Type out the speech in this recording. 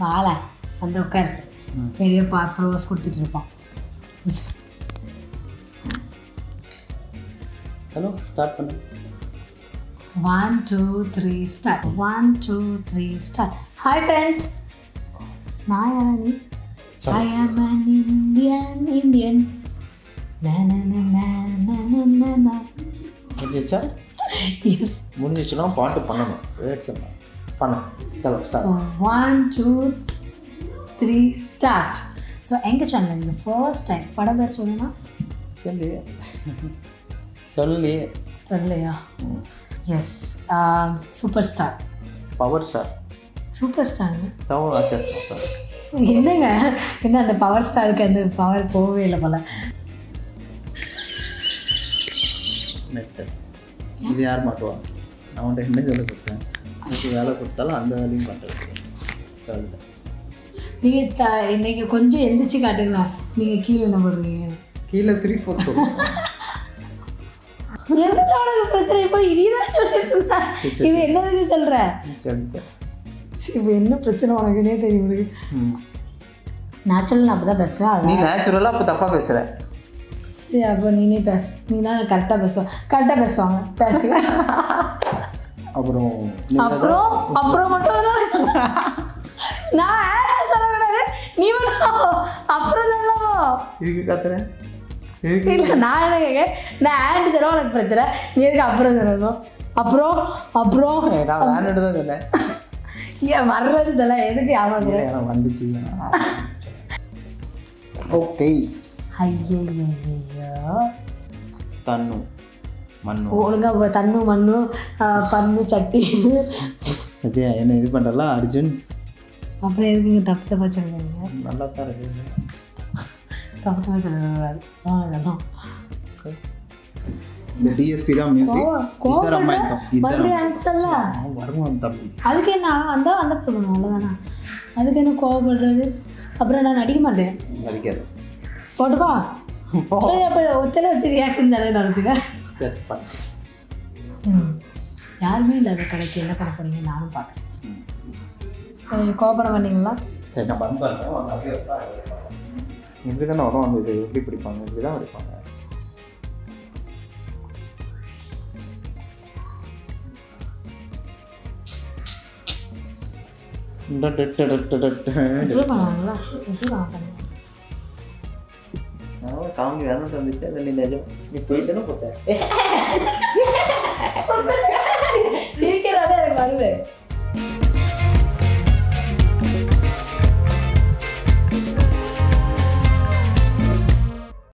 வாழ வந்து உட்காரு பெரிய பா ப்ரோஸ் கொடுத்துட்டு இருப்பான் சலோ ஸ்டார்ட் பண்ணு one two three start one two three start hi friends நான் யாரா நீ I am an Indian Indian முடிஞ்சிச்சா எஸ் முடிஞ்சிச்சுன்னா பாட்டு பண்ணணும் ரியாக்ஷன் பண்ண சலோ so start one two three start so எங்கள் சேனல் நீங்கள் ஃபர்ஸ்ட் டைம் படம் பேர் சொல்லுன்னா சொல்லி சொல்லி சொல்லலையா yes super star power star super star சவ ஆச்சா சார் என்னங்க என்ன அந்த பவர் ஸ்டாருக்கு அந்த பவர் போகவே இல்லை போல நெட்டு இது யார் மாட்டுவா நான் உன்ட்ட என்ன சொல்ல கொடுத்தேன் எனக்கு வேலை கொடுத்தாலும் அந்த வேலையும் பண்ணுறது அவ்வளோதான் நீங்கள் த இன்னைக்கு கொஞ்சம் எந்திரிச்சு காட்டுங்களா நீங்கள் கீழே என்ன போடுறீங்க கீழே த்ரீ ஃபோர் என்ன உனக்கு பிரச்சனை இப்போ இனிதான் சொல்லிட்டு இருந்தா இவன் என்னதுக்கு சொல்கிற சொல்லிச்சேன் இப்போ என்ன பிரச்சனை உனக்குன்னே தெரியும் உனக்கு ம் நேச்சுரல் நான் அப்போ தான் பேசுவேன் நீ அதான் நேச்சுரலாக அப்போ தப்பாக பேசுகிற சரி அப்போ நீனே பேசு நீ தான் கரெக்டாக பேசுவோம் கரெக்டாக பேசுவாங்க பேசுவேன் அப்புறம் நீ அப்புறம் அப்புறம் மட்டும் தான் நான் ஆட் சொல்லக்கூடாது நீ மட்டும் அப்புறம் சொல்லவோ இதுக்கு கத்துறேன் இதுக்கு இல்லை நான் என்ன கேட்க நான் ஆண்ட் சொல்ல உனக்கு பிரச்சனை நீ எதுக்கு அப்புறம் சொல்லணும் அப்புறம் அப்புறம் நான் வேணுட்டு தான் சொன்னேன் ஏன் வர்றது சொல்ல எதுக்கு ஆமாங்க இல்லை, எனக்கு வந்துச்சு ஓகே ஐயோ தன்னு மண்ணு ஒழுங்கா போ- தண்ணு மண்ணு ஆஹ், பன்னு சட்டி அதே என்ன இது பண்ணுறலாம் அர்ஜுன் அப்புறம் எதுக்குங்க தப்பு தப்பா சொல்லுங்க நல்லா தான் இருக்கு தப்பு தப்பா சொல்லக்கூடாது ஆ, அதெல்லாம் இந்த டிஎஸ்பி தான் மியூசிக் கோவம், கோவம் இதரம் பண்ற? ஆயத்தம் மறுபடியும் இதரம் ஆன்சர்ல அவன் வருவான் தம்பி அதுக்கு என்ன அந்த அந்த பண்ணணும் அவ்வளோதானே அதுக்கு என்ன கோவப்படுறது அப்புறம் நான் நடிக்க மாட்டேன் நடிக்காது போட்டுப்பா சரி அப்போ ஒத்தலை வச்சு ரியாக்ஷன் தானே நடத்துங்க சரி பண்ணு ம். யாருமே இல்லாத கடைக்கு என்ன பண்ண போறீங்க நானும் பார்க்குறேன் ம். சரி கோபப்பட மாட்டீங்களா சரி நான் பண்ண பாருங்க இப்படி தானே வரும் அந்த இது எப்படி பிடிப்பாங்க இப்படி தான் பிடிப்பாங்க எப்படி பண்ணாங்களா எப்படி நான் பண்ணேன் காமெடி வேணும் வந்துச்சு அதை நீ நிஜம் நீ போயிட்டு போட்டேன்